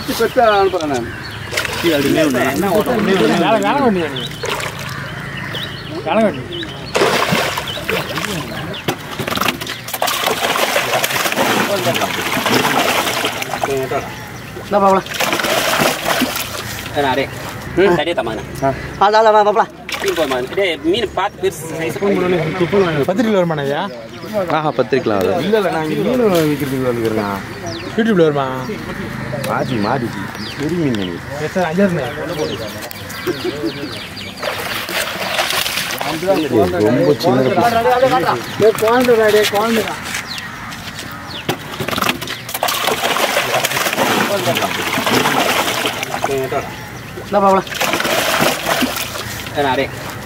பிடிச்சி பெற்று அனுப்புகிறேன் நான் வேலை வேலை வண்டி வேலை வண்டி என்ன பாப்பலாம் அரே சரியா தம்மா அதான் அதான் பாப்பலாம் மீன் போமா டேய் மீன் பார்த்து பெருசு சைஸ் பத்து கிலோ வருமாண்ணா ஐயா ஆஹா பத்திரிக்கலாம் அது இல்லை இல்லை நான் இங்கே மீன் விற்கிறதுக்கு வந்துருக்கேன் யூடியூப்ல வருமா மாட்டி மாட்டிச்சு பெரிய மீன் எத்தனை அஞ்சாறு ரொம்ப சின்ன என்ன பாப்பலாம் அரே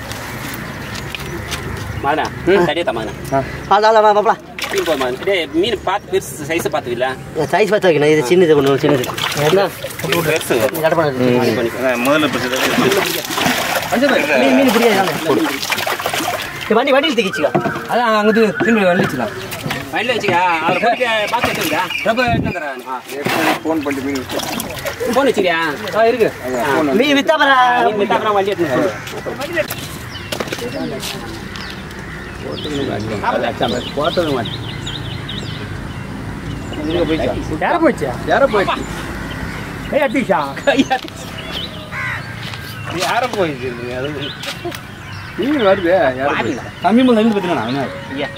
மாதனா சரியா தம்மா அதான் அதான் பாப்பலாம் மீன் போமா டேய் மீன் பார்த்து பெருசு சைஸ் பார்த்து இல்ல சைஸ் பார்த்து வைக்கணும் இது சின்னது ஒன்று சின்னது என்ன பெருசு கடப்பாடு முதல்ல மீன் மீன் பிடிக்காது வண்டி வண்டியில் தூக்கிச்சுக்கா அதான் அங்கிட்டு திரும்பி வந்துச்சுலாம் வண்டியில் வச்சுக்கா அவர் போயிட்டு பார்த்து வச்சுருக்கா ரொம்ப எடுத்து தரேன் ஃபோன் பண்ணி மீன் ஃபோன் வச்சுக்கியா ஆ இருக்கு மீன் வித்தா பரா மீன் வித்தா அப்புறம் வண்டி எடுத்து போட்டது மாட்டேன் யாரை போச்சா யாரை போயிடுச்சு ஏய் அட்டிஷா யாரை போயிடுச்சு அது மீன் வருது யாரை கம்மி முதல்ல இருந்து பார்த்தீங்கன்னா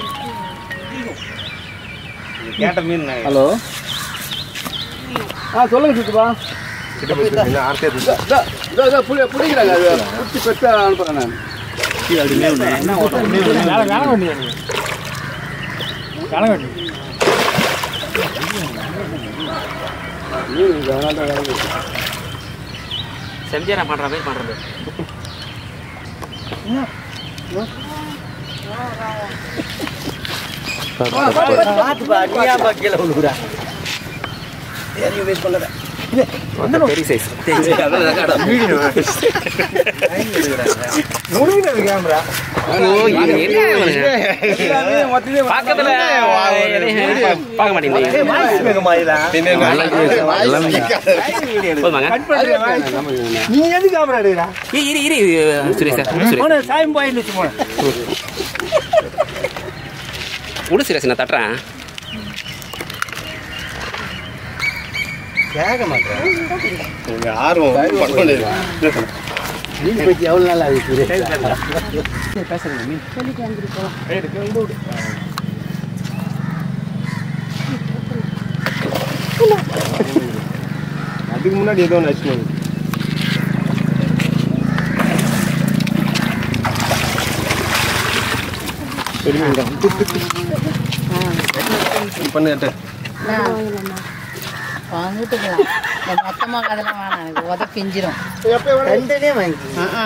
கேட்ட மீன் ஹலோ ஆ சொல்லுங்க சித்துப்பா பிடிக்கிறாங்க அது பிடிச்சி பெற்று அனுப்புகிறேன் நான் வேலை வேலை வண்டி வேலை வண்டி மீன் அதனால தான் வேலை செய்யுது. செஞ்சேரா பண்ணுற மாதிரி பண்ணுறது பார்த்துப்பா நீயா கீழே விழுகுறா பெரிய சைஸ் கேமரா பக்கத்துல பார்க்க மாட்டேங்குது போதுமாங்க நீ எது கேமரா எடுக்கிறா இரு இரு இரு சுரேஷ் சுரேஷ் போன சாயம் போயின்னு வச்சு போன விடு சுரேஷ் நான் தட்டுறேன் கேட்க மாட்டேன் மீன் பற்றி எவ்வளோ நாள் ஆகுது அதுக்கு முன்னாடி ஏதோ ஒன்று வச்சுக்கோங்க பண்ணு வாங்கிட்டுக்கலாம் இந்த மொத்தமாக அதெல்லாம் வேணாம் எனக்கு உத பிஞ்சிரும் ரெண்டுனே வாங்கி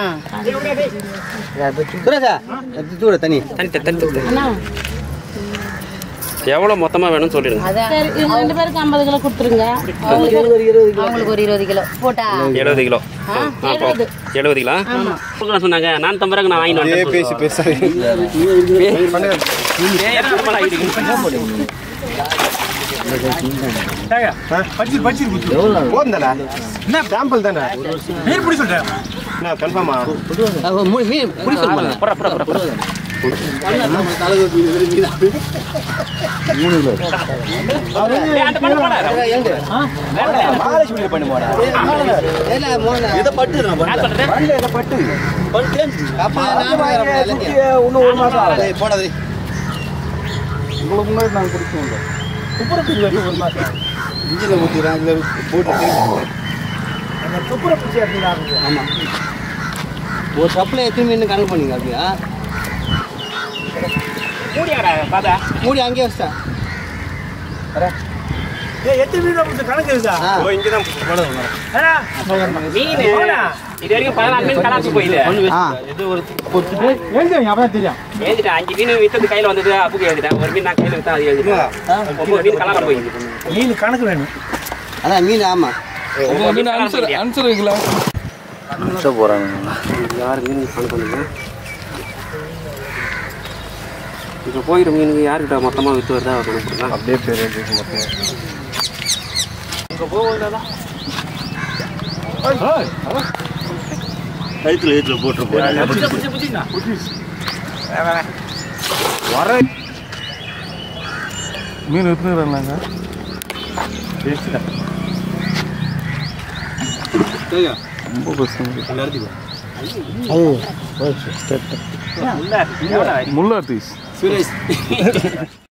சுரேஷா அது தூர தண்ணி தனி தனி தனி எவ்வளோ மொத்தமாக வேணும்னு சொல்லிடுங்க அதான் இவங்க ரெண்டு பேருக்கு ஐம்பது கிலோ கொடுத்துருங்க அவங்களுக்கு ஒரு இருபது கிலோ அவங்களுக்கு ஒரு இருபது கிலோ போட்டா எழுபது கிலோ ஆ, ஆ போ எழுபது. எழுபது கிலோ கொடுக்க சொன்னாங்க நான் தம்பது ரூபாய்க்கு நான் வாங்கிட்டு வந்தேன் பேசி பேச ஏய், எனக்கு ரொம்ப நாள் ஆகிடுச்சு. பச்சி பச்சி குத்து போதும்தானே என்ன சாம்பிள் தானே மீன் பிடி சொல்றேன் என்ன கன்ஃபார்மா மீன் புடி சொல்லுங்க போடா, போடா, போடா, போடா. ஏய், அந்த பக்கம் போடா. இதை பட்டு நான் சொல்றேன். இன்னும் ஒரு மாசம் ஆகும் போடாது உங்களுக்கு முன்னாடி நாங்கள் பிடிச்சோம் இன்ஜினில் ஊற்றிடுறேன் இதில் போட்டு துப்புரை பிடிச்சி எடுத்துக்கலாம் ஒரு கப்பில் எத்தனை மீன் கணக்கு பண்ணீங்க அப்படியா மூடியாடா, பாதா. மூடி அங்கேயே வச்சிட்டேன் ஏய் எத்தனை மீன் பிடிச்ச கணக்கு இருக்குதா இங்கே தான் போடுறோம் ஏடா மீன் இது வரைக்கும் பதினாலு மீன் கலாச்சு போயிது எழுதுவீங்க அப்பதான் தெரியும் எழுதிட்டேன் அஞ்சு மீன் வித்தது கையில வந்தது அப்புக்கு எழுதிட்டேன் ஒரு மீன் நான் கையில வித்தா அது எழுதிட்டேன் ஒன்பது மீன் கலாரம் போயிடுது மீன் கணக்கு வேணும் அதான் மீன் ஆமாம் ஒன்பது மீன் கலாரம் போயிடுது. போகிறாங்க யார் மீன் கணக்கு பண்ணுங்க இப்போ போயிடும் மீனுக்கு யார்கிட்ட மொத்தமாக விற்று வருதா அவர் கணக்கு அப்படியே பேர் எழுதி மொத்தம் இப்போ போகிறதா கைத்துல ஏத்துல போட்டு மீன் எடுத்துக்கிறாங்க ரொம்ப கஷ்டம் முள்ளா தீஸ் சுரேஷ்